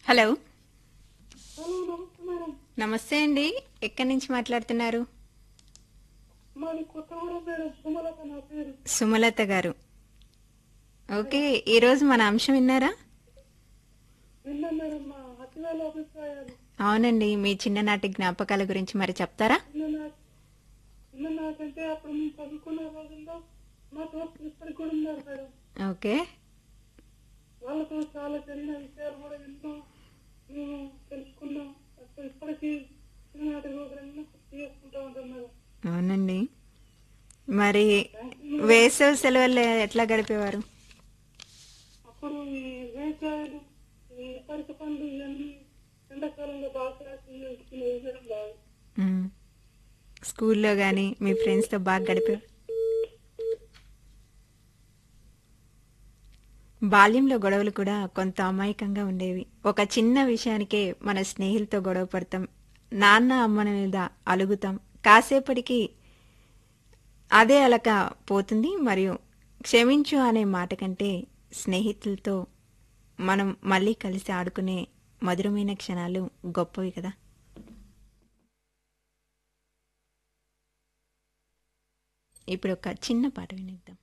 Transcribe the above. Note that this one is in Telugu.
హలో హలో నమస్తే మేడం నమస్తే అండి ఎక్కడి నుంచి మాట్లాడుతున్నారు మాది కొత్తగూడెం మేడం సుమలత నా పేరు సుమలత గారు ఓకే ఈరోజు మన అంశం విన్నారా విన్నా మేడం మా అతివేల అభిప్రాయాలు అవునండి మీ చిన్ననాటి జ్ఞాపకాల గురించి మరి చెప్తారా చిన్న నా- చిన్న నాకంటే అప్పుడు మేము చదువుకున్న రోజుల్లో మా దోస్తులు ఇప్పటికి కూడా ఉన్నారు మేడం ఓకే వాళ్ళతో చాలా జరిగిన విషయాలు కూడా ఎన్నో మేము తెలుసుకున్నాం అసలు ఇప్పటికీ చిన్ననాటి రోజులన్నీ గుర్తు చేసుకుంటా ఉంటాం మేడం అవునండి మరి వేసవి సెలవులు ఎట్లా గడిపేవారు అప్పుడు ఈ వేసాయలు ఈ పరిక పండ్లు ఇవన్నీ ఎండాకాలంలో బాగా కాసి వేయడం బాగా మ్మ్. స్కూల్లో కానీ మీ ఫ్రెండ్స్తో బాగా గడిపేవారు బాల్యంలో గొడవలు కూడా కొంత అమాయకంగా ఉండేవి ఒక చిన్న విషయానికే మన స్నేహితులతో గొడవ పడతాం నాన్న అమ్మన మీద అలుగుతాం కాసేపటికి అదే అలక పోతుంది మరియు క్షమించు అనే మాట కంటే స్నేహితులతో మనం మళ్ళీ కలిసి ఆడుకునే మధురమైన క్షణాలు గొప్పవి కదా ఇప్పుడు ఒక చిన్న పాట వినిద్దాం